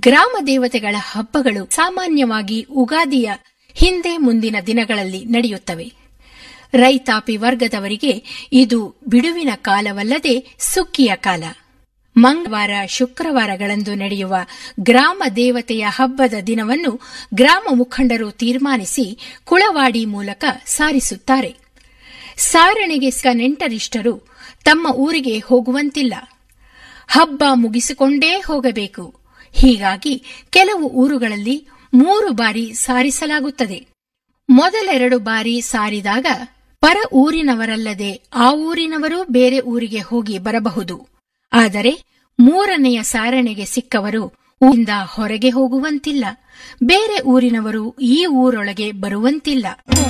ಗ್ರಾಮ ದೇವತೆಗಳ ಹಬ್ಬಗಳು ಸಾಮಾನ್ಯವಾಗಿ ಉಗಾದಿಯ ಹಿಂದೆ ಮುಂದಿನ ದಿನಗಳಲ್ಲಿ ನಡೆಯುತ್ತವೆ ರೈತಾಪಿ ವರ್ಗದವರಿಗೆ ಇದು ಬಿಡುವಿನ ಕಾಲವಲ್ಲದೆ ಸುಗ್ಗಿಯ ಕಾಲ ಮಂಗಳವಾರ ಶುಕ್ರವಾರಗಳಂದು ನಡೆಯುವ ಗ್ರಾಮ ದೇವತೆಯ ಹಬ್ಬದ ದಿನವನ್ನು ಗ್ರಾಮ ಮುಖಂಡರು ತೀರ್ಮಾನಿಸಿ ಕುಳವಾಡಿ ಮೂಲಕ ಸಾರಿಸುತ್ತಾರೆ ಸಾರಣೆಗೆ ಸ ನೆಂಟರಿಷ್ಟರು ತಮ್ಮ ಊರಿಗೆ ಹೋಗುವಂತಿಲ್ಲ ಹಬ್ಬ ಮುಗಿಸಿಕೊಂಡೇ ಹೋಗಬೇಕು ಹೀಗಾಗಿ ಕೆಲವು ಊರುಗಳಲ್ಲಿ ಮೂರು ಬಾರಿ ಸಾರಿಸಲಾಗುತ್ತದೆ ಮೊದಲೆರಡು ಬಾರಿ ಸಾರಿದಾಗ ಪರ ಊರಿನವರಲ್ಲದೆ ಆ ಊರಿನವರೂ ಬೇರೆ ಊರಿಗೆ ಹೋಗಿ ಬರಬಹುದು ಆದರೆ ಮೂರನೆಯ ಸಾರಣೆಗೆ ಸಿಕ್ಕವರು ಊರಿಂದ ಹೊರಗೆ ಹೋಗುವಂತಿಲ್ಲ ಬೇರೆ ಊರಿನವರು ಈ ಊರೊಳಗೆ ಬರುವಂತಿಲ್ಲ